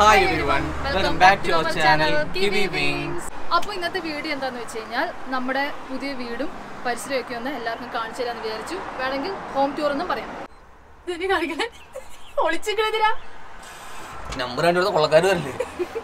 Hi everyone welcome back to our channel kiwi wings അപ്പോൾ ഇന്നത്തെ video എന്താന്ന് വെച്ച് കഴിഞ്ഞാൽ നമ്മുടെ പുതിയ വീടും പരിസരമൊക്കെ ഒന്ന് എല്ലാവർക്കും കാണിച്ചു തരാന്ന് വിചാരിച്ചു വേണമെങ്കിൽ ഹോം ടൂർ എന്നും പറയാം ഇതിനി കാണിക്കണേ ഒളിച്ചിക്കണെതിരാ നമ്പർ കണ്ടെടുത്ത കൊള്ളക്കാർ വരില്ലേ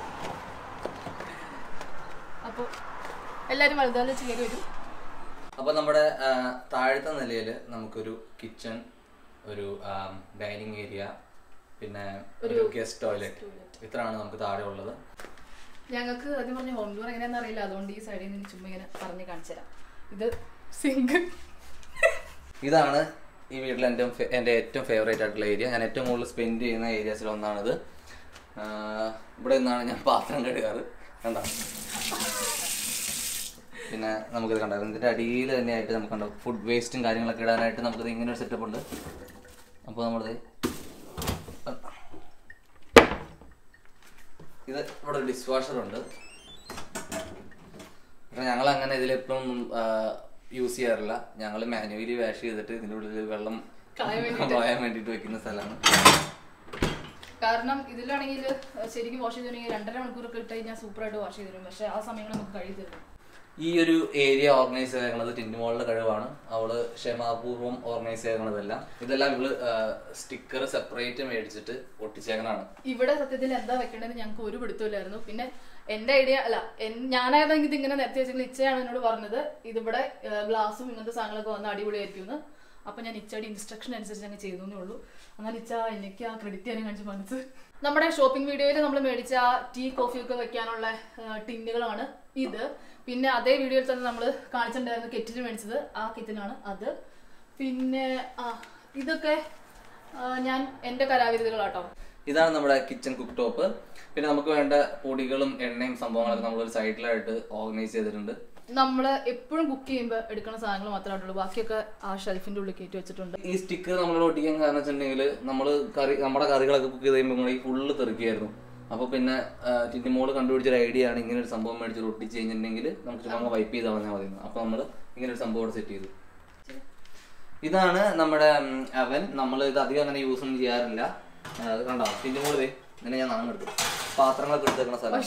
അപ്പോൾ എല്ലാവരും വലുതാന്ന് വെച്ച് കയറി വരും അപ്പൊ നമ്മുടെ ആ, താഴത്തെ നിലയിൽ നമുക്കൊരു കിച്ചൺ ഒരു ഡൈനിങ് ഏരിയ പിന്നെ ഒരു ഗസ്റ്റ് ടോയ്ലറ്റ് ഇത്രയാണ് നമുക്ക് താഴെ ഉള്ളത് ഞങ്ങൾക്ക് ആദ്യം പറഞ്ഞ ഹോം ടൂർ എങ്ങനെയാണെന്ന് അറിയില്ല അതുകൊണ്ട് ഈ സൈഡിൽ നിന്ന് ചുമ്മാ ഇങ്ങനെ പറഞ്ഞ് കാണിച്ചു തരാം ഇത് സിങ്ക് ഇതാണ് ഈ വീട്ടിൽ എൻ്റെ ഫെ- എൻ്റെ ഏറ്റവും ഫേവറേറ്റ് ആയിട്ടുള്ള ഏരിയ ഞാൻ ഏറ്റവും കൂടുതൽ സ്പെൻഡ് ചെയ്യുന്ന ഏരിയാസിൽ ഒന്നാണിത് ആ, ഇവിടെ നിന്നാണ് ഞാൻ പാത്രം കഴുകാറ് കണ്ടോ പിന്നെ നമുക്കിത് കണ്ടായിരുന്നു ഇതിൻ്റെ അടിയിൽ തന്നെയായിട്ട് നമുക്ക് കണ്ടോ ഫുഡ് വേസ്റ്റും കാര്യങ്ങളൊക്കെ ഇടാനായിട്ട് നമുക്കിത് ഇങ്ങനെ ഒരു സെറ്റപ്പ് ഉണ്ട് അപ്പോൾ നമ്മളിത് ഇത് ഇവിടെ ഒരു ഡിഷ് വാഷർ ഉണ്ട് പക്ഷെ ഞങ്ങൾ അങ്ങനെ ഇതിലെപ്പോഴും യൂസ് ചെയ്യാറില്ല ഞങ്ങൾ മാനുവലി വാഷ് ചെയ്തിട്ട് ഇതിൻ്റെ ഉള്ളിൽ വെള്ളം കളയാൻ വേണ്ടിയിട്ട് വെക്കുന്ന സ്ഥലമാണ് കാരണം ഇതിലാണെങ്കിൽ ശരിക്കും വാഷ് ചെയ്തിട്ടുണ്ടെങ്കിൽ രണ്ടര മണിക്കൂറൊക്കെ ഇട്ട് കഴിഞ്ഞാൽ സൂപ്പറായിട്ട് വാഷ് ചെയ്ത് തരും പക്ഷേ ആ സമയങ്ങൾ നമുക്ക് കഴി തരും ഈ ഒരു ഏരിയ ഓർഗനൈസ് ചെയ്തേക്കുന്നത് ടിൻഡുമോളുടെ കഴിവാണ് അവള് ക്ഷമാപൂർവ്വം ഓർഗനൈസ് ചെയ്തേക്കുന്നതെല്ലാം ഇതെല്ലാം ഇവള് സ്റ്റിക്കർ സെപ്പറേറ്റ് മേടിച്ചിട്ട് ഒട്ടിച്ചേക്കണാണ് ഇവിടെ സത്യത്തിൽ എന്താ വെക്കേണ്ടതെന്ന് ഞങ്ങൾക്ക് ഒരു പിടുത്തമില്ലായിരുന്നു പിന്നെ എന്റെ ഐഡിയ അല്ല എൻ- ഞാനായതെങ്കിൽ ഇതിങ്ങനെ നേരത്തെ വെച്ചെങ്കിൽ ഇച്ചയാണ് എന്നോട് പറഞ്ഞത് ഇതിവിടെ ഗ്ലാസും ഇങ്ങനത്തെ സാധനങ്ങളൊക്കെ വന്ന് അടിപൊളിയായിരിക്കും എന്ന് അപ്പൊ ഞാൻ ഇച്ചയുടെ ഇൻസ്ട്രക്ഷൻ അനുസരിച്ച് അങ്ങ് ചെയ്തു എന്നേ ഉള്ളൂ എന്നാൽ ഇച്ച എനിക്ക് ആ ക്രെഡിറ്റ് ചെയ്യാനും കാണിച്ച് മനസ്സ് നമ്മുടെ ഷോപ്പിംഗ് വീഡിയോയിൽ നമ്മൾ മേടിച്ച ടീ കോഫി ഒക്കെ വെക്കാനുള്ള ടിന്നുകളാണ് ഇത് പിന്നെ അതേ വീഡിയോയിൽ തന്നെ നമ്മൾ കാണിച്ചിട്ടുണ്ടായിരുന്നു കെറ്റിൽ മേടിച്ചത് ആ കെറ്റിലാണ് അത് പിന്നെ ആ ഇതൊക്കെ ആ, ഞാൻ എന്റെ കലാവിരുതുകളാട്ടോ ഇതാണ് നമ്മുടെ കിച്ചൺ കുക്ക് ടോപ്പ് പിന്നെ നമുക്ക് വേണ്ട പൊടികളും എണ്ണയും സംഭവങ്ങളൊക്കെ നമ്മളൊരു സൈഡിലായിട്ട് ഓർഗനൈസ് ചെയ്തിട്ടുണ്ട് നമ്മള് എപ്പോഴും കുക്ക് ചെയ്യുമ്പോൾ എടുക്കുന്ന സാധനങ്ങൾ മാത്രമേ ഉള്ളൂ ബാക്കിയൊക്കെ ആ ഷെൽഫിന്റെ ഉള്ളിൽ കയറ്റി വെച്ചിട്ടുണ്ട് ഈ സ്റ്റിക്കർ നമ്മൾ ഒട്ടിക്കാൻ കാരണം വെച്ചിട്ടുണ്ടെങ്കിൽ നമ്മൾ കറി നമ്മുടെ കറികളൊക്കെ കുക്ക് ചെയ്ത് കഴിയുമ്പോൾ ഈ ഫുള്ള് തെറിക്കുകയായിരുന്നു അപ്പൊ പിന്നെ ടിന്റിമോള് കണ്ടുപിടിച്ചൊരു ഐഡിയ ആണ് ഇങ്ങനെ ഒരു സംഭവം മേടിച്ചിട്ട് ഒട്ടിച്ച് കഴിഞ്ഞിട്ടുണ്ടെങ്കിൽ നമുക്ക് ചുമ്മാ വൈപ്പ് ചെയ്ത് കളഞ്ഞാൽ മതി അപ്പൊ നമ്മൾ ഇങ്ങനെ ഒരു സംഭവം സെറ്റ് ചെയ്തു ഇതാണ് നമ്മുടെ അവൻ നമ്മൾ ഇത് അധികം അങ്ങനെ യൂസ് ഒന്നും ചെയ്യാറില്ല ആ, അത് കണ്ടോ ടിന്റിമോള് ദേ ഇങ്ങനെ ഞാൻ നാം എടുത്തു പാത്രങ്ങളൊക്കെ എടുത്തേക്കുന്ന സ്ഥലം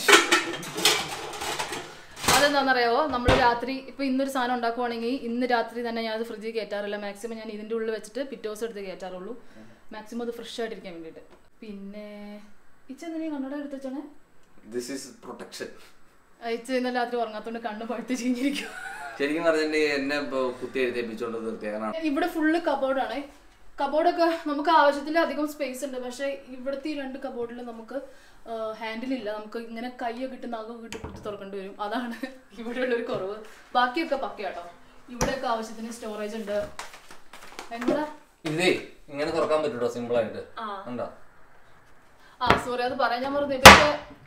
അതെന്താണെന്നറിയാവോ നമ്മൾ രാത്രി ഇപ്പൊ ഇന്നൊരു സാധനം ഉണ്ടാക്കുവാണെങ്കിൽ ഇന്ന് രാത്രി തന്നെ ഞാൻ അത് ഫ്രിഡ്ജിൽ കയറ്റാറില്ല മാക്സിമം ഞാൻ ഇതിന്റെ ഉള്ളിൽ വെച്ചിട്ട് പിറ്റേ ദിവസം എടുത്ത് കയറ്റാറുള്ളൂ മാക്സിമം അത് ഫ്രഷ് ആയിട്ടിരിക്കാൻ വേണ്ടിയിട്ട് പിന്നെ ഇച്ച എന്തിനാ കണ്ണട എടുത്ത് വെച്ചാണേ ദിസ് ഈസ് പ്രൊട്ടക്ഷൻ ഇച്ച ഇന്നലെ രാത്രി ഉറങ്ങാത്തോണ്ട് കണ്ണ് പഴുത്ത് ചീഞ്ഞിരിക്കും ശരിക്കും പറഞ്ഞിട്ടുണ്ടെങ്കിൽ എന്നെ ഇപ്പൊ കുത്തി എഴുതിപ്പിച്ചുകൊണ്ട് നിർത്തിയേക്കണം ഇവിടെ ഫുള്ള് കബോർഡാണ് കബോർഡൊക്കെ നമുക്ക് ആവശ്യത്തിൽ അധികം സ്പേസ് ഉണ്ട് പക്ഷെ ഇവിടുത്തെ ഈ രണ്ട് കബോർഡിൽ നമുക്ക് ഹാൻഡിൽ ഇല്ല നമുക്ക് ഇങ്ങനെ കൈയൊക്കെ ഇട്ട് നഖമൊക്കെ ഇട്ട് കുത്തി തുറക്കേണ്ടി വരും അതാണ് ഇവിടെയുള്ള ഒരു കുറവ് ബാക്കിയൊക്കെ പക്കയാട്ടോ ഇവിടെയൊക്കെ ആവശ്യത്തിന് സ്റ്റോറേജ് ഉണ്ട് എന്താ ഇതേ ഇങ്ങനെ തുറക്കാൻ പറ്റൂട്ടോ സിമ്പിൾ ആയിട്ട് ആ. ഉണ്ടോ ആ സോറി അത് പറയാൻ ഞാൻ പറഞ്ഞു ഇതൊക്കെ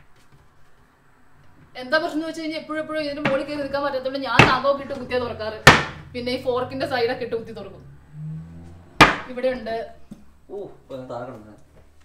എന്താ പ്രശ്നം എന്ന് വെച്ച് കഴിഞ്ഞാൽ എപ്പോഴും എപ്പോഴും ഇതിന്റെ മുകളിൽ കയറി നിൽക്കാൻ പറ്റാത്തതുകൊണ്ട് ഞാൻ നഖമൊക്കെ ഇട്ട് കുത്തിയാ തുറക്കാറ് പിന്നെ ഈ ഫോർക്കിന്റെ സൈഡൊക്കെ ഇട്ട് കുത്തി തുറക്കും ഇവിടെ ഉണ്ട് ഓ ഇപ്പൊ ഞാൻ താഴെ കിടന്നേ.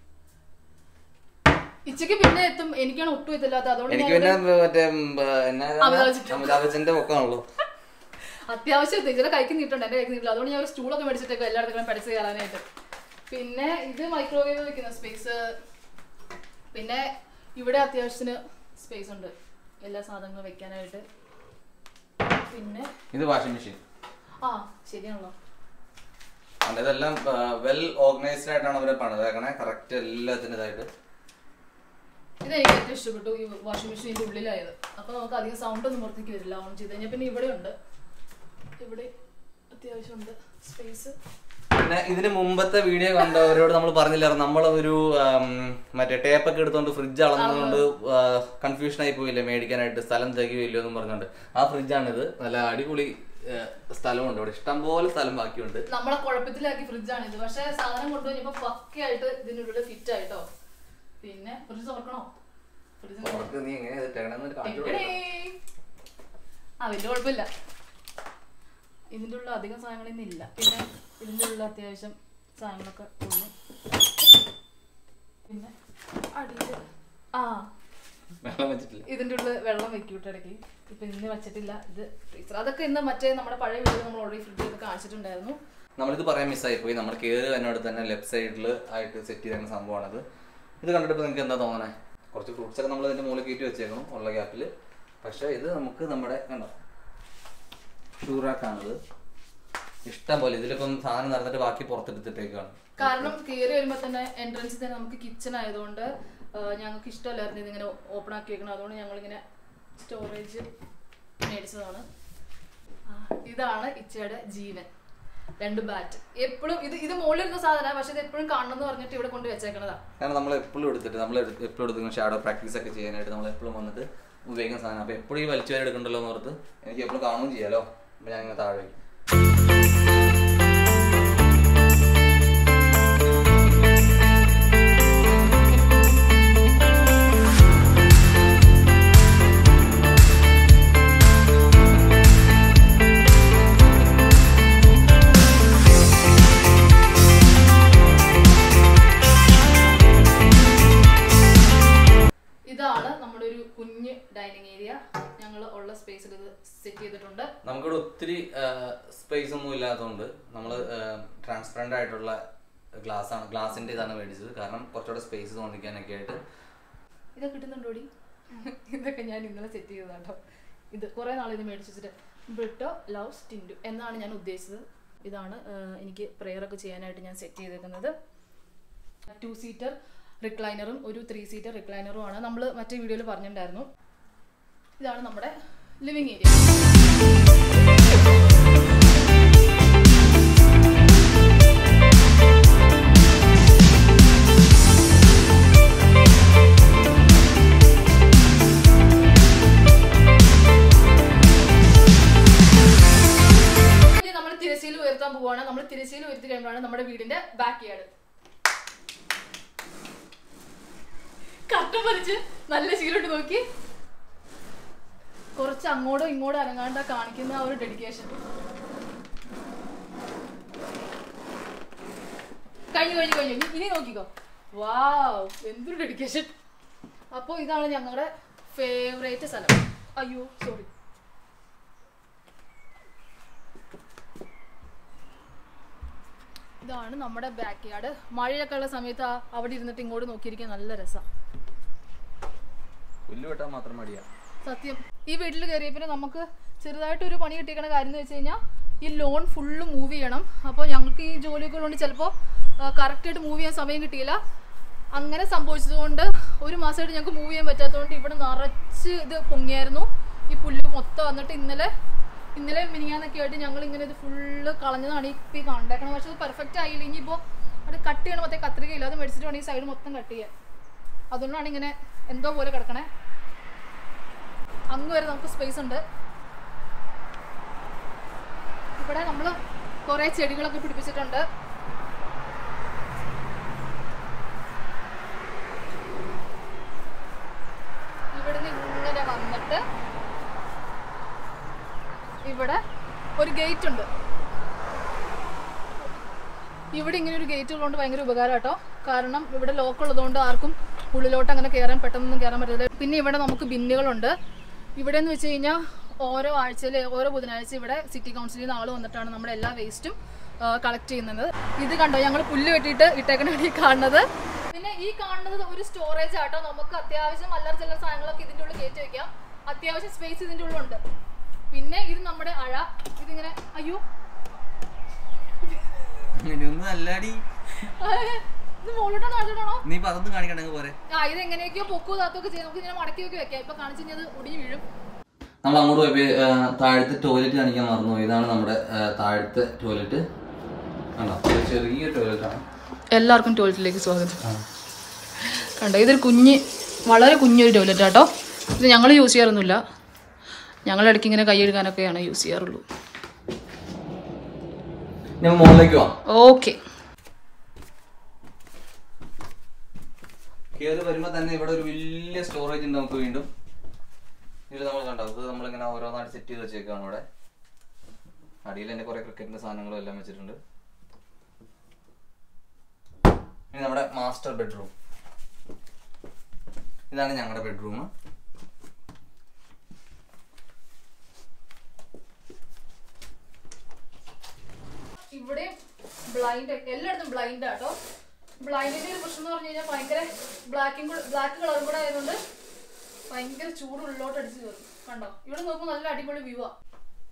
ഇച്ചക്ക് പിന്നെ എത്തും എനിക്കാണ് ഒട്ടും എത്തില്ലാത്ത അതുകൊണ്ട് എനിക്ക് ഞാൻ പിന്നെ മറ്റേ ഉം, എന്നാ അമിതാഭ് ബച്ചൻ. അമിതാഭ് ബച്ചന്റെ പൊക്കമാണല്ലോ അത്യാവശ്യം ഇതിന്റെ കൈക്ക് നീട്ടുണ്ട് എന്റെ കൈക്ക് നീട്ടില്ല അതുകൊണ്ട് ഞാൻ ഒരു സ്റ്റൂളൊക്കെ മേടിച്ചിട്ടൊക്കെ എല്ലായിടത്തും പഠിച്ച് കയറാനായിട്ട് പിന്നെ ഇത് മൈക്രോവേവ് വെക്കുന്ന സ്പേസ് പിന്നെ ഇവിടെ അത്യാവശ്യത്തിന് സ്പേസ് ഉണ്ട് എല്ലാ സാധനങ്ങളും വെക്കാനായിട്ട് പിന്നെ ഇത് വാഷിംഗ് മെഷീൻ ആ ശരിയാണല്ലോ ഇതെല്ലാം വെൽ ഓർഗനൈസ്ഡ് ആയിട്ടാണ് അവരെ പണിതേക്കണേ കറക്റ്റ് എല്ലാത്തിനും ഇതായിട്ട് ഇത് എനിക്ക് ഏറ്റവും ഇഷ്ടപ്പെട്ടു ഈ വാഷിംഗ് മെഷീൻ്റെ ഉള്ളിലായത് അപ്പൊ നമുക്ക് അധികം സൗണ്ട് ഒന്നും പുറത്തേക്ക് വരില്ല ഓൺ ചെയ്ത് കഴിഞ്ഞാൽ പിന്നെ ഇവിടെ ഉണ്ട് ഇവിടെ അത്യാവശ്യമുണ്ട് സ്പേസ് പിന്നെ ഇതിന് മുമ്പത്തെ വീഡിയോ കണ്ടവരോട് നമ്മൾ പറഞ്ഞില്ലായിരുന്നു നമ്മളൊരു ആം, മറ്റേ ടേപ്പൊക്കെ എടുത്തോണ്ട് ഫ്രിഡ്ജ് അളന്നുകൊണ്ട് കൺഫ്യൂഷൻ ആയി പോയില്ലേ മേടിക്കാനായിട്ട് സ്ഥലം തികയില്ലോ എന്നും പറഞ്ഞുകൊണ്ട് ആ ഫ്രിഡ്ജാണിത് നല്ല അടിപൊളി ആ, സ്ഥലമുണ്ട് ഇവിടെ ഇഷ്ടംപോലെ സ്ഥലം ബാക്കിയുണ്ട് നമ്മളെ കുഴപ്പത്തിലാക്കി ഫ്രിഡ്ജാണ് ഇത് പക്ഷെ സാധനം കൊണ്ടുപോയി പക്കയായിട്ട് ഇതിനുള്ളിൽ ഫിറ്റ് ആയിട്ടോ പിന്നെ ഫ്രിഡ്ജ് തുറക്കണോ ഫ്രിഡ്ജ് അവർക്ക് നീ എങ്ങനെയാ ഇട്ടേക്കണേന്ന് കാണിച്ചു കൊടുക്ക്. ആ വലിയ കുഴപ്പമില്ല ഇതിൻ്റെ ഉള്ള അധികം സാധനങ്ങളൊന്നും ഇല്ല പിന്നെ ഇതിൻ്റെ ഉള്ള അത്യാവശ്യം സാധനങ്ങളൊക്കെ ഉള്ളു പിന്നെ അടിയിൽ ആ വെള്ളം വെച്ചിട്ടില്ല ഇതിൻ്റെ ഉള്ളിൽ വെള്ളം വെക്കൂട്ട് ഇടയ്ക്ക് ഇപ്പൊ ഇന്ന് വെച്ചിട്ടില്ല ഇത് freezer. അതൊക്കെ ഇന്ന് മറ്റേ നമ്മുടെ പഴയ വീട്ടിൽ നമ്മൾ ഓൾറെഡി ഫ്രിഡ്ജിൽ കാണിച്ചിട്ടുണ്ടായിരുന്നു നമ്മളിത് പറയാൻ മിസ്സായി പോയി നമ്മൾ കയറി എന്നോട് തന്നെ ലെഫ്റ്റ് സൈഡിൽ ആയിട്ട് സെറ്റ് ചെയ്ത സംഭവമാണത് ഇത് കണ്ടിട്ട് നിങ്ങൾക്ക് എന്താ തോന്നണേ കുറച്ച് ഫ്രൂട്ട്സ് ഒക്കെ നമ്മൾ ഇതിന്റെ മുകളിൽ കയറ്റി വെച്ചേക്കണം ഉള്ള ഗ്യാപ്പിൽ പക്ഷെ ഇത് നമുക്ക് നമ്മുടെ കണ്ടോ ഷൂറാക്കാണിത് ഇഷ്ടം പോലെ ഇതിലിപ്പം സാധനം നടന്നിട്ട് ബാക്കി പുറത്തെടുത്തിട്ടേക്കാണ് കാരണം കയറി വരുമ്പോ തന്നെ എൻട്രൻസിൽ തന്നെ നമുക്ക് കിച്ചൺ ആയതുകൊണ്ട് ആ, ഞങ്ങൾക്ക് ഇഷ്ടമല്ലായിരുന്നു ഇതിങ്ങനെ ഓപ്പൺ ആക്കി വെക്കണം അതുകൊണ്ട് ഞങ്ങൾ ഇങ്ങനെ സ്റ്റോറേജ് മേടിച്ചതാണ് ആ, ഇതാണ് ഇച്ചയുടെ ജീവൻ രണ്ട് ബാറ്റ് എപ്പോഴും ഇത് ഇത് മുകളിൽ ഇരുന്ന സാധനമാണ് പക്ഷെ ഇത് എപ്പോഴും കാണണം എന്ന് പറഞ്ഞിട്ട് ഇവിടെ കൊണ്ട് വെച്ചേക്കണതാ കാരണം നമ്മൾ എപ്പോഴും എടുത്തിട്ട് നമ്മൾ എപ്പോഴും എടുക്കുന്ന ഷാഡോ പ്രാക്ടീസ് ഒക്കെ ചെയ്യാനായിട്ട് നമ്മൾ എപ്പോഴും വന്നിട്ട് ഉപയോഗിക്കുന്ന സാധനം അപ്പോൾ എപ്പോഴും ഈ വലിച്ചു വരെ എടുക്കണ്ടല്ലോ എന്ന് ഓർത്ത് എനിക്ക് എപ്പോഴും കാണുകയും ചെയ്യാലോ അപ്പോൾ ഞാൻ ഇങ്ങനെ താഴെ വയ്ക്കും ഇതാണ് നമ്മുടെ ഒരു കുഞ്ഞ് ഡൈനിങ് ഏരിയ ഞങ്ങൾ ഉള്ള സ്പേസിൽ ഇത് സെറ്റ് ചെയ്തിട്ടുണ്ട് നമുക്കിവിടെ ഒത്തിരി സ്പേസ് ഒന്നും ഇല്ലാത്തതുകൊണ്ട് നമ്മൾ ട്രാൻസ്പെറൻ്റ് ആയിട്ടുള്ള ഗ്ലാസ് ആണ് ഗ്ലാസിൻ്റെ ഇതാണ് മേടിച്ചത് കാരണം കുറച്ചുകൂടെ സ്പേസ് തോന്നിക്കാനൊക്കെ ആയിട്ട് ഇതൊക്കെ കിട്ടുന്നുണ്ടോടി ഇതൊക്കെ ഞാൻ ഇന്നലെ സെറ്റ് ചെയ്തതാട്ടോ ഇത് കുറേ നാൾ ഇത് മേടിച്ച് വെച്ചിട്ട് ബ്രിട്ടോ ലവ്സ് ടിൻഡു എന്നാണ് ഞാൻ ഉദ്ദേശിച്ചത് ഇതാണ് ആ, എനിക്ക് prayer ഒക്കെ ചെയ്യാനായിട്ട് ഞാൻ സെറ്റ് ചെയ്തേക്കുന്നത് ടു സീറ്റർ റിക്ലൈനറും ഒരു ത്രീ സീറ്റർ റിക്ലൈനറും ആണ് നമ്മൾ മറ്റേ വീഡിയോയിൽ പറഞ്ഞിട്ടുണ്ടായിരുന്നു ഇതാണ് നമ്മുടെ ലിവിങ് ഏരിയ ഇനി നമ്മൾ തിരശ്ശീല ഉയർത്താൻ പോവുകയാണ് നമ്മൾ തിരശ്ശീല ഉയർത്തി കഴിയുമ്പോഴാണ് നമ്മുടെ വീടിന്റെ ബാക്ക് യാർഡ് കട്ടം വലിച്ച് നല്ല ശീലോട്ട് നോക്കി കുറച്ച് അങ്ങോട്ടോ ഇങ്ങോട്ടോ അനങ്ങാണ്ട കാണിക്കുന്ന ആ ഒരു ഡെഡിക്കേഷൻ കഴിഞ്ഞു കഴിഞ്ഞു കഴിഞ്ഞു ഇനി- ഇനി നോക്കിക്കോ വാവ് എന്തൊരു ഡെഡിക്കേഷൻ അപ്പോൾ ഇതാണ് ഞങ്ങളുടെ ഫേവറേറ്റ് സ്ഥലം അയ്യോ സോറി ഇതാണ് നമ്മുടെ ബാക്ക് യാർഡ് മഴയൊക്കെ ഉള്ള സമയത്ത് ആ അവിടെ ഇരുന്നിട്ട് ഇങ്ങോട്ട് നോക്കിയിരിക്കാൻ നല്ല രസം പുല്ല് വെട്ടാൻ മാത്രം മടിയാ സത്യം ഈ വീട്ടിൽ കയറിയ പിന്നെ നമുക്ക് ചെറുതായിട്ടൊരു പണി കിട്ടിയേക്കണ കാര്യം എന്ന് വെച്ച് കഴിഞ്ഞാൽ ഈ ലോൺ ഫുള്ള് മൂവ് ചെയ്യണം അപ്പോൾ ഞങ്ങൾക്ക് ഈ ജോലിയൊക്കെ ഉള്ളതുകൊണ്ട് ചിലപ്പോൾ കറക്റ്റായിട്ട് മൂവ് ചെയ്യാൻ സമയം കിട്ടിയില്ല അങ്ങനെ സംഭവിച്ചതുകൊണ്ട് ഒരു മാസമായിട്ട് ഞങ്ങൾക്ക് മൂവ് ചെയ്യാൻ പറ്റാത്തതുകൊണ്ട് ഇവിടെ നിറച്ച് ഇത് പൊങ്ങിയായിരുന്നു ഈ പുല്ല് മൊത്തം വന്നിട്ട് ഇന്നലെ ഇന്നലെ മിനിങ്ങാന്നൊക്കെ ആയിട്ട് ഞങ്ങൾ ഇങ്ങനെ ഇത് ഫുള്ള് കളഞ്ഞതാണ് ഈ ഇപ്പം ഈ കണ്ടേക്കണം പക്ഷെ ഇത് പെർഫെക്റ്റ് ആയില്ല ഇനിയിപ്പോൾ അത് കട്ട് ചെയ്യണം മറ്റേ കത്രികയില്ല അത് മേടിച്ചിട്ട് വേണം ഈ സൈഡ് മൊത്തം കട്ട് ചെയ്യാൻ അതുകൊണ്ടാണ് ഇങ്ങനെ എന്തോ പോലെ കിടക്കണേ അങ്ങ് വരെ നമുക്ക് സ്പേസ് ഉണ്ട് ഇവിടെ നമ്മൾ കുറെ ചെടികളൊക്കെ പിടിപ്പിച്ചിട്ടുണ്ട് ഇവിടുന്ന് ഇങ്ങനെ വന്നിട്ട് ഇവിടെ ഒരു ഗേറ്റ് ഉണ്ട് ഇവിടെ ഇങ്ങനെ ഒരു ഗേറ്റ് ഉള്ളതുകൊണ്ട് ഭയങ്കര ഉപകാരം കേട്ടോ കാരണം ഇവിടെ ലോക്ക് ഉള്ളതുകൊണ്ട് ആർക്കും ഉള്ളിലോട്ട് അങ്ങനെ കയറാൻ പെട്ടെന്നൊന്നും കയറാൻ പറ്റില്ല പിന്നെ ഇവിടെ നമുക്ക് ബിന്നുകളുണ്ട് ഇവിടെ എന്ന് വെച്ച് കഴിഞ്ഞാൽ ഓരോ ആഴ്ചയിൽ ഓരോ ബുധനാഴ്ച ഇവിടെ സിറ്റി കൗൺസിലിൽ നിന്ന് ആൾ വന്നിട്ടാണ് നമ്മുടെ എല്ലാ വേസ്റ്റും കളക്ട് ചെയ്യുന്നത് ഇത് കണ്ടോ ഞങ്ങൾ പുല്ല് വെട്ടിയിട്ട് ഇട്ടേക്കണാണ് ഈ കാണുന്നത് പിന്നെ ഈ കാണുന്നത് ഒരു സ്റ്റോറേജ് ആട്ടോ നമുക്ക് അത്യാവശ്യം അല്ലറ ചില്ലറ സാധനങ്ങളൊക്കെ ഇതിൻ്റെ ഉള്ളിൽ കയറ്റി വെക്കാം അത്യാവശ്യം സ്പേസ് ഇതിൻ്റെ ഉള്ളിലുണ്ട് പിന്നെ ഇത് നമ്മുടെ അഴ ഇതിങ്ങനെ അയ്യോ അങ്ങനെയൊന്നും അല്ലാടി ആ, ഇത് മുകളിലോട്ടോ താഴോട്ടാണോ നീ പകർന്ന് കാണിക്കണമെങ്കിൽ പോരെ ആ ഇത് എങ്ങനെയൊക്കെയോ പൊക്കോ താത്തൊക്കെ ചെയ്യും നമുക്ക് ഇങ്ങനെ മടക്കി ഒക്കെ വെക്കാം ഇപ്പൊ കാണിച്ചു കഴിഞ്ഞാൽ അത് ഒടിഞ്ഞു വീഴും നമ്മൾ അങ്ങോട്ട് പോയപ്പോ ആ, താഴത്തെ ടോയ്ലറ്റ് കാണിക്കാൻ മറന്നു പോയി. ഇതാണ് നമ്മുടെ ആ, താഴത്തെ ടോയ്ലറ്റ് ആണോ ഒരു ചെറിയ ടോയ്ലറ്റ് ആണ് എല്ലാവർക്കും ടോയ്ലറ്റിലേക്ക് സ്വാഗതം കണ്ടോ ഇതൊരു കുഞ്ഞ് വളരെ കുഞ്ഞൊരു ടോയ്ലറ്റ് ആട്ടോ ഇത് ഞങ്ങൾ യൂസ് ചെയ്യാറൊന്നുമില്ല ഞങ്ങൾ ഇടയ്ക്ക് ഇങ്ങനെ കൈ കഴുകാനൊക്കെയാണ് യൂസ് ചെയ്യാറുള്ളൂ ഞാൻ മുകളിലേക്ക് പോവാം ഓക്കെ കയറി വരുമ്പോ തന്നെ ഇവിടെ ഒരു വലിയ സ്റ്റോറേജ് ഉണ്ട് നമുക്ക് വീണ്ടും ഇതിൽ നമ്മൾ കണ്ടോ ഇത് നമ്മളിങ്ങനെ ഓരോന്നായിട്ട് സെറ്റ് ചെയ്ത് വെച്ചേക്കാണ് ഇവിടെ അടിയിൽ എന്റെ കുറെ ക്രിക്കറ്റിന്റെ സാധനങ്ങളും എല്ലാം വെച്ചിട്ടുണ്ട് ഇനി നമ്മുടെ മാസ്റ്റർ ബെഡ്റൂം ഇതാണ് ഞങ്ങളുടെ ബെഡ്റൂം ഇവിടെ ബ്ലൈൻഡ് എല്ലായിടത്തും ബ്ലൈൻഡ് ആട്ടോ ബ്ലൈൻഡിന്റെ ഒരു പ്രശ്നം എന്ന് പറഞ്ഞു കഴിഞ്ഞാൽ ഭയങ്കര ബ്ലാക്കും ബ്ലാക്ക് കളറും കൂടെ ആയതുകൊണ്ട് ഭയങ്കര ചൂട് ഉള്ളോട്ട് അടിച്ച് കയറും കണ്ടോ ഇവിടെ നോക്കുമ്പോൾ നല്ല അടിപൊളി വ്യൂ ആ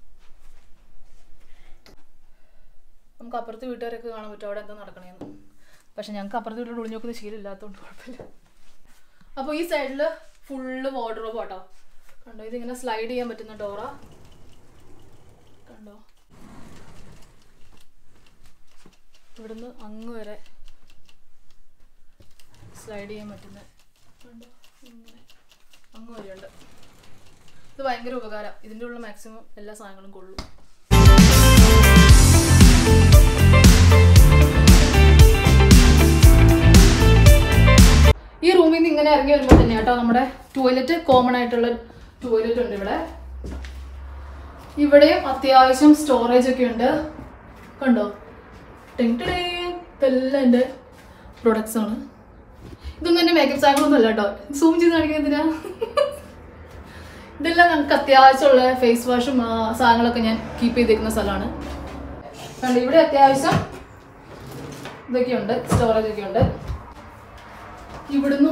നമുക്ക് അപ്പുറത്തെ വീട്ടുകാരൊക്കെ കാണാൻ പറ്റും അവിടെ എന്താ നടക്കണേന്ന് പക്ഷെ ഞങ്ങൾക്ക് അപ്പുറത്തെ വീട്ടിൽ ഒളിഞ്ഞു നോക്കുന്ന ശീലമില്ലാത്തതുകൊണ്ട് കുഴപ്പമില്ല അപ്പോൾ ഈ സൈഡിൽ ഫുള്ള് വാർഡ്രോബ് ആട്ടോ കണ്ടോ ഇതിങ്ങനെ സ്ലൈഡ് ചെയ്യാൻ പറ്റുന്ന ഡോറ കണ്ടോ ഇവിടുന്ന് അങ്ങ് വരെ സ്ലൈഡ് ചെയ്യാൻ പറ്റുന്ന കണ്ടോ ഇങ്ങനെ അങ്ങ് വരെ ഉണ്ട് ഇത് ഭയങ്കര ഉപകാരം ഇതിൻ്റെ ഉള്ള മാക്സിമം എല്ലാ സാധനങ്ങളും കൊള്ളും ഈ റൂമിൽ നിന്ന് ഇങ്ങനെ ഇറങ്ങി വരുമ്പോൾ തന്നെ കേട്ടോ നമ്മുടെ ടോയ്ലറ്റ് കോമൺ ആയിട്ടുള്ള ടോയ്ലറ്റ് ഉണ്ട് ഇവിടെ ഇവിടെയും അത്യാവശ്യം സ്റ്റോറേജ് ഒക്കെ ഉണ്ട് കണ്ടോ ടെങ് ടെടേ. ഇതെല്ലാം എൻ്റെ പ്രൊഡക്ട്സ് ആണ് ഇതൊന്നും എൻ്റെ മേക്കപ്പ് സാധനങ്ങളൊന്നും അല്ല കേട്ടോ സൂം ചെയ്ത് കാണിക്കാൻ എന്തിനാ ഇതെല്ലാം നമുക്ക് അത്യാവശ്യമുള്ള ഫേസ് വാഷും ആ, സാധനങ്ങളൊക്കെ ഞാൻ കീപ്പ് ചെയ്തിരിക്കുന്ന സ്ഥലമാണ് കണ്ടോ ഇവിടെ അത്യാവശ്യം ഇതൊക്കെയുണ്ട് സ്റ്റോറേജ് ഒക്കെ ഉണ്ട് ഇവിടുന്ന്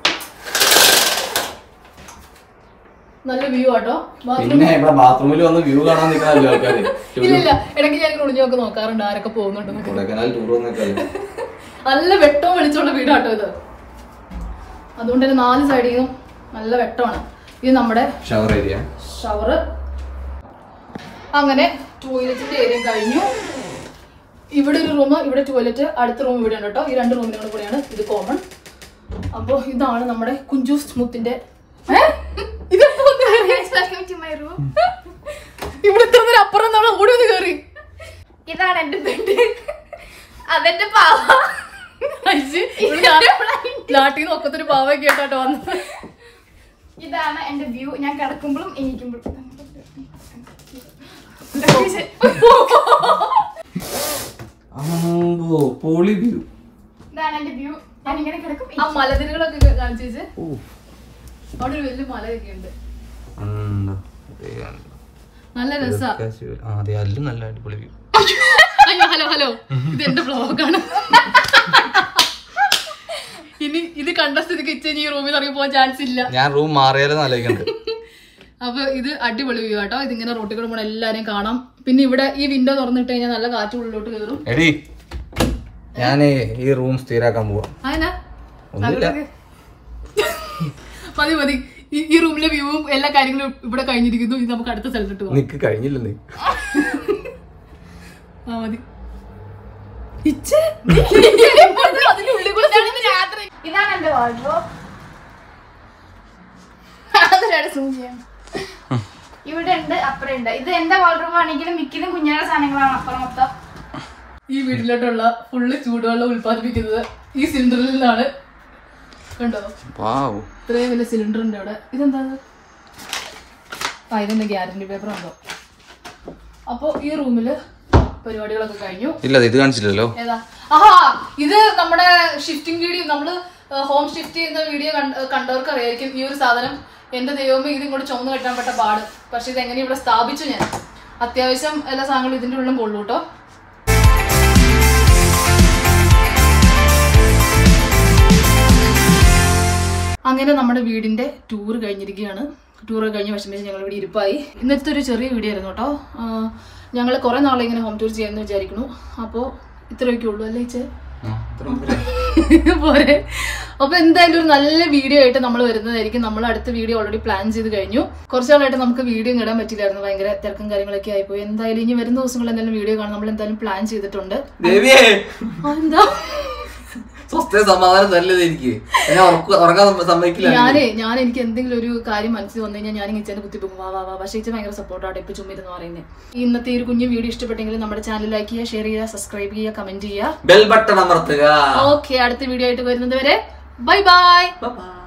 നല്ല വ്യൂ ആട്ടോ ബാത്റൂം പിന്നെ ഇവിടെ ബാത്റൂമിൽ വന്ന് വ്യൂ കാണാൻ നിൽക്കാനല്ലോ ആൾക്കാര് ഇല്ല ഇല്ല ഇടയ്ക്ക് ഞാൻ ഒളിഞ്ഞു നോക്കി നോക്കാറുണ്ട് ആരൊക്കെ പോകുന്നുണ്ടെന്നൊക്കെ കൊടൈക്കനാൽ ടൂർ വന്നേക്കല്ലേ നല്ല വെട്ടവും വെളിച്ചമുള്ള വീടാട്ടോ ഇത് അതുകൊണ്ട് തന്നെ നാല് സൈഡിൽ നിന്നും നല്ല വെട്ടമാണ് ഇത് നമ്മുടെ ഷവർ ഏരിയ ഷവറ് അങ്ങനെ ടോയ്ലറ്റിന്റെ ഏരിയ കഴിഞ്ഞു ഇവിടെ ഒരു റൂം ഇവിടെ ടോയ്ലറ്റ് അടുത്ത റൂം ഇവിടെ ഉണ്ട് കേട്ടോ ഈ രണ്ട് റൂമിനോട് കൂടെയാണ് ഇത് കോമൺ അപ്പോൾ ഇതാണ് നമ്മുടെ കുഞ്ചു സ്മൂത്തിന്റെ ഏ? ഇതെപ്പോ വന്ന് കയറി? വെൽക്കം ടു മൈ റൂം ഇവിടെ ഇത്ര നേരം അപ്പുറം നമ്മൾ ഓടി വന്ന് കയറി ഇതാണ് എന്റെ ബെഡ് അതെന്റെ പാവ നാട്ടിൽ നിന്ന് ഒക്കത്തൊരു പാവൊക്കെ കേട്ടോ വന്നത് ഇതാണ് എന്റെ വ്യൂ ഞാൻ കിടക്കുമ്പോഴും എണീക്കുമ്പോഴും പോളി വ്യൂ ഇതാണ് എന്റെ വ്യൂ ഞാൻ ഇങ്ങനെ കിടക്കും ആ മലനിരകളൊക്കെ കാണിച്ചു വെച്ച് അവിടെ ഒരു വലിയ മലയൊക്കെ ഉണ്ട് നല്ല രസാ അതെ അല്ലും നല്ല അടിപൊളി വ്യൂ അയ്യോ ഹലോ ഹലോ ഇത് എന്റെ ബ്ലോഗാണ് ഇനി ഇത് കണ്ട സ്ഥിതിക്ക് ഇച്ച ഈ റൂമിൽ ഇറങ്ങി പോകാൻ ചാൻസ് ഇല്ല ഞാൻ റൂം മാറിയാലും ആലോചിക്കണ്ട് അപ്പൊ ഇത് അടിപൊളി വ്യൂ ആട്ടോ ഇതിങ്ങനെ റോട്ടിൽ കൂടെ പോണ എല്ലാരെയും കാണാം പിന്നെ ഇവിടെ ഈ വിൻഡോ തുറന്നിട്ട് കഴിഞ്ഞാൽ നല്ല കാറ്റ് ഉള്ളിലോട്ട് കയറും എടി ഞാൻ ഈ റൂം സ്ഥിരാക്കാൻ പോവാ അതിനാ ഒന്നുമില്ല മതി മതി ഈ- ഈ റൂമിലെ വ്യൂവും എല്ലാ കാര്യങ്ങളും ഇവിടെ കഴിഞ്ഞിരിക്കുന്നു ഇത് നമുക്ക് അടുത്ത സ്ഥലത്തിട്ട് പോകാം നിക്ക് കഴിഞ്ഞില്ലെന്ന് ആ മതി ഇച്ചേ, അതിന്റെ ഉള്ളിൽ കൂടെ രാത്രി ഇതാണ് എന്റെ വാർഡ്രോബ് അതൊരാട് സൂം ചെയ്യാം ഇവിടെ ഉണ്ട് അപ്പുറം ഉണ്ട് ഇത് എന്റെ വാർഡ്രോബ് ആണെങ്കിലും മിക്കതും കുഞ്ഞാടെ സാധനങ്ങളാണ് അപ്പുറം മൊത്തം ഈ വീട്ടിലോട്ടുള്ള ഫുള്ള് ചൂടുവെള്ളം ഉൽപ്പാദിപ്പിക്കുന്നത് ഈ സിലിണ്ടറിൽ നിന്നാണ് കണ്ടോ വാവ് ഇത്രയും വലിയ സിലിണ്ടർ ഉണ്ട് അവിടെ ഇതെന്താ ഇത്? ആ ഇതെന്താ ഗ്യാരണ്ടി പേപ്പർ ഉണ്ടോ അപ്പോ ഈ റൂമില് പരിപാടികളൊക്കെ കഴിഞ്ഞു ഇല്ല ഇത് കാണിച്ചില്ലല്ലോ ഏതാ ആഹാ ഇത് നമ്മുടെ ഷിഫ്റ്റിംഗ് വീഡിയോ നമ്മള് ഹോം ഷിഫ്റ്റ് ചെയ്യുന്ന വീഡിയോ കണ്ടവർക്ക് അറിയായിരിക്കും ഈ ഒരു സാധനം എന്റെ ദൈവമേ ഇത് ഇങ്ങോട്ട് ചുമന്ന് കെട്ടാൻ പെട്ട പാട് പക്ഷെ ഇത് എങ്ങനെ ഇവിടെ സ്ഥാപിച്ചു ഞാൻ അത്യാവശ്യം എല്ലാ സാധനങ്ങളും ഇതിന്റെ ഉള്ളിലും കൊള്ളൂ കേട്ടോ അങ്ങനെ നമ്മുടെ വീടിന്റെ ടൂർ കഴിഞ്ഞിരിക്കുകയാണ് ടൂർ കഴിഞ്ഞ വിഷമിച്ച് ഞങ്ങൾ ഇവിടെ ഇരിപ്പായി ഇന്നത്തെ ഒരു ചെറിയ വീഡിയോ ആയിരുന്നു കേട്ടോ ഞങ്ങൾ കുറെ നാളെ ഇങ്ങനെ ഹോം ടൂർ ചെയ്യാമെന്ന് വിചാരിക്കുന്നു അപ്പോൾ ഇത്രയൊക്കെ ഉള്ളൂ അല്ലേ ചേ പോരെ അപ്പൊ എന്തായാലും ഒരു നല്ല വീഡിയോ ആയിട്ട് നമ്മൾ വരുന്നതായിരിക്കും നമ്മൾ അടുത്ത വീഡിയോ ഓൾറെഡി പ്ലാൻ ചെയ്ത് കഴിഞ്ഞു കുറച്ച് നാളായിട്ട് നമുക്ക് വീഡിയോ ഇടാൻ പറ്റില്ലായിരുന്നു ഭയങ്കര തിരക്കും കാര്യങ്ങളൊക്കെ ആയിപ്പോയി എന്തായാലും ഇനി വരുന്ന ദിവസങ്ങളിൽ എന്തായാലും വീഡിയോ കാണാൻ നമ്മൾ എന്തായാലും പ്ലാൻ ചെയ്തിട്ടുണ്ട് ദേവിയേ ആ, എന്താ സ്വസ്ഥ സമാധാനം നല്ലത് എനിക്ക് ഞാൻ ഉറക്ക- ഉറങ്ങാൻ സമ്മ- സമ്മതിക്കില്ല ഞാനേ ഞാൻ എനിക്ക് എന്തെങ്കിലും ഒരു കാര്യം മനസ്സിൽ വന്നു കഴിഞ്ഞാൽ ഞാൻ ഇച്ചേനെ കുത്തിപ്പോകും വാ വാ വാ പക്ഷേ ഇച്ച ഭയങ്കര സപ്പോർട്ടാണ് ഇപ്പൊ ചുമ്മിരുന്ന് പറയുന്നത് ഇന്നത്തെ ഈ ഒരു കുഞ്ഞു വീഡിയോ ഇഷ്ടപ്പെട്ടെങ്കിൽ നമ്മുടെ ചാനൽ ലൈക്ക് ചെയ്യുക ഷെയർ ചെയ്യുക സബ്സ്ക്രൈബ് ചെയ്യുക കമന്റ് ചെയ്യുക ബെൽ ബട്ടൺ അമർത്തുക ഓക്കെ അടുത്ത വീഡിയോ ആയിട്ട് വരുന്നത് വരെ ബൈ ബൈ Bye bye.